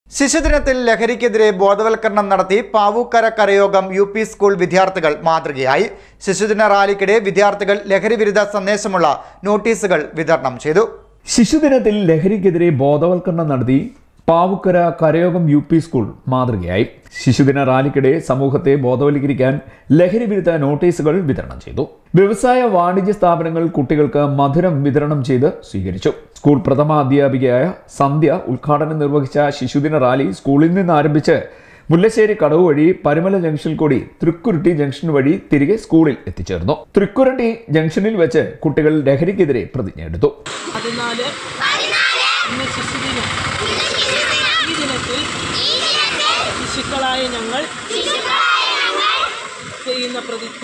ശിശുദിനത്തിൽ ലഹരിക്കെതിരെ ബോധവൽക്കരണം നടത്തി Pavukkara Karayogam U P school വിദ്യാർത്ഥികൾ മാതൃകയായി ശിശുദിന റാലിക്കിടെ വിദ്യാർത്ഥികൾ ലഹരി വിരുദ്ധ സന്ദേശമുള്ള നോട്ടീസുകൾ വിതരണം ചെയ്തു ശിശുദിനത്തിൽ ലഹരിക്കെതിരെ ബോധവൽക്കരണം നടത്തി Pavukkara Karayogam U P school മാതൃകയായി ശിശുദിന റാലിക്കിടെ സമൂഹത്തെ ബോധവൽക്കരിക്കാൻ ലഹരി വിരുദ്ധ നോട്ടീസുകൾ വിതരണം ചെയ്തു വ്യവസായ വാണിജ്യ സ്ഥാപനങ്ങൾ കുട്ടികൾക്ക് മധുരം വിതരണം ചെയ്ത് സ്വീകരിച്ചു സ്കൂൾ പ്രഥമ അധ്യാപികയായ സന്ധ്യ ഉദ്ഘാടനം നിർവഹിച്ച ശിശുദിന റാലി സ്കൂളിൽ നിന്ന് ആരംഭിച്ച് മുല്ലശ്ശേരി കടവ് വഴി പരുമല ജംഗ്ഷനിൽ കൂടി തൃക്കുരുട്ടി ജംഗ്ഷൻ വഴി തിരികെ സ്കൂളിൽ എത്തിച്ചേർന്നു തൃക്കുരുട്ടി ജംഗ്ഷനിൽ വെച്ച് കുട്ടികൾ ലഹരിക്കെതിരെ പ്രതിജ്ഞയെടുത്തു പതിനാല് ഇന്ന് ശിശുദിനം ഈ ദിനത്തിൽ ശിശുക്കളായ ഞങ്ങൾ ചെയ്യുന്ന പ്രതിജ്ഞ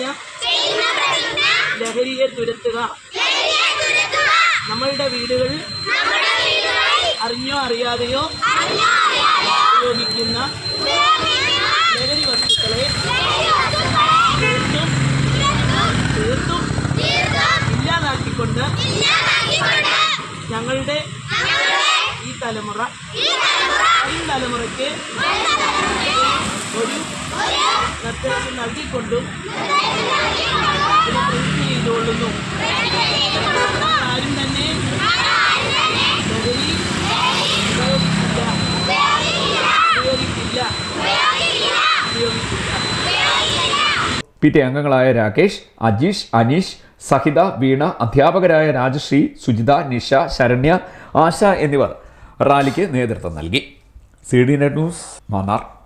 ലഹരിയെ തുരത്തുക നമ്മളുടെ വീടുകളിൽ അറിഞ്ഞോ അറിയാതെയോ ഉപയോഗിക്കുന്ന ലഹരി വസ്തുക്കളെ തീർത്തും തീർത്തും ഇല്ലാതാക്കിക്കൊണ്ട് ഞങ്ങളുടെ ഈ തലമുറ വരും തലമുറയ്ക്ക് ഒരു നിർദ്ദേശം നൽകിക്കൊണ്ടും ഇതിനെ പ്രതിജ്ഞ ചെയ്തുകൊള്ളുന്നു ആരും തന്നെ ലഹരി ഉപയോഗിക്കില്ല ഉപയോഗിക്കില്ല ഉപയോഗിക്കില്ല പി ടി അംഗങ്ങളായ രാകേഷ് അജീഷ് അനീഷ് സഹിത വീണ അധ്യാപകരായ രാജശ്രീ സുജിത നിഷ ശരണ്യ ആശ എന്നിവർ റാലിക്ക് നേതൃത്വം നൽകി C D net news Mannar